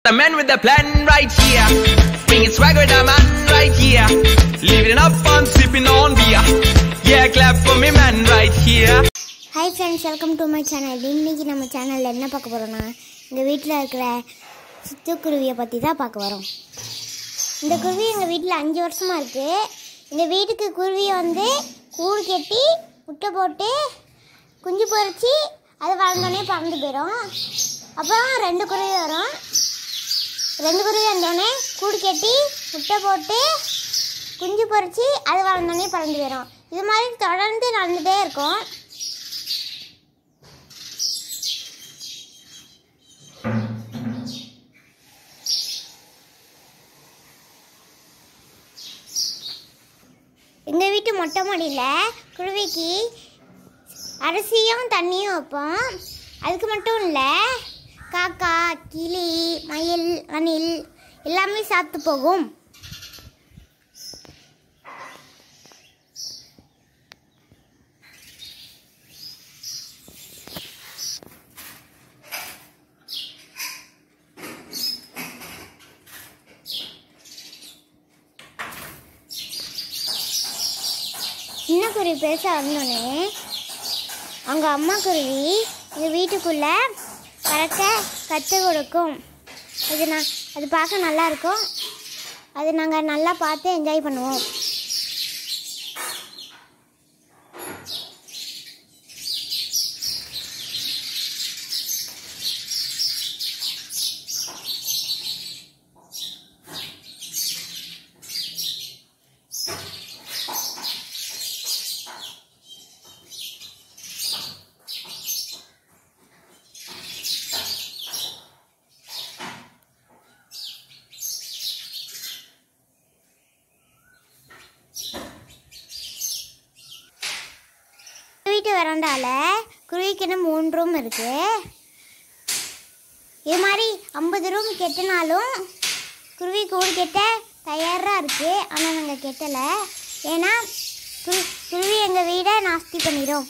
The man with the plan right here. Bringing swag with the man right here. Living up and sipping on beer. Yeah, clap for me, man, right here. Hi friends welcome to my channel இன்னைக்கு நம்ம சேனலில் என்ன பார்க்க போகிறோம்னா எங்கள் வீட்டில் இருக்கிற சித்துக்குருவியை பற்றி தான் பார்க்க வரோம் இந்த குருவி எங்கள் வீட்டில் அஞ்சு வருஷமாக இருக்குது இந்த வீட்டுக்கு குருவியை வந்து கூடு கட்டி முட்டை போட்டு குஞ்சு பொறிச்சு அது வளர்ந்தோடனே பறந்து போயிடும் அப்புறம் ரெண்டு குருவி வரும் ரெண்டு குருவி வந்தோடனே கூடு கட்டி முட்டை போட்டு குஞ்சு பொறிச்சு அது வளர்ந்தோடனே பறந்து போயிடும் இது மாதிரி தொடர்ந்து நடந்துகிட்டே இருக்கும் எங்கள் வீட்டு மொட்டை மாடியில் குருவிக்கு அரிசியும் தண்ணியும் வைப்போம் அதுக்கு மட்டும் இல்லை காக்கா கிளி மயில் அணில் எல்லாமே சாப்பிட்டு போகும் சின்ன குருவி பெருசாக வந்தோடனே அவங்க அம்மா குருவி எங்கள் வீட்டுக்குள்ளே பறக்க கற்றுக் கொடுக்கும் அது நான் அது பார்க்க நல்லா இருக்கும் அது நாங்கள் நல்லா பார்த்து என்ஜாய் பண்ணுவோம் வீட்டு வராண்டால குருவிக்குன்னு மூணு ரூம் இருக்கு இது மாதிரி ஐம்பது ரூம் கெட்டினாலும் குருவி கூடு கெட்ட தயாராக இருக்கு ஆனால் நாங்கள் கெட்டலை ஏன்னா குரு குருவி எங்கள் வீடை நாஸ்தி பண்ணிடும்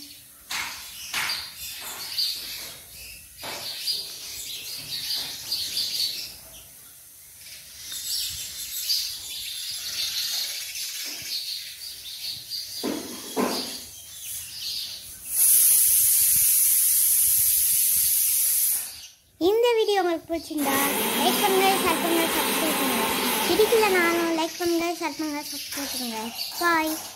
இந்த வீடியோ உங்களுக்கு பிடிச்சிருந்தா லைக் பண்ணுங்க ஷேர் பண்ணுங்க சப்ஸ்கிரைப் பண்ணுங்க பிடிக்கல நானும் லைக் பண்ணுங்க ஷேர் பண்ணுங்க சப்ஸ்கிரைப் பண்ணுங்க பாய்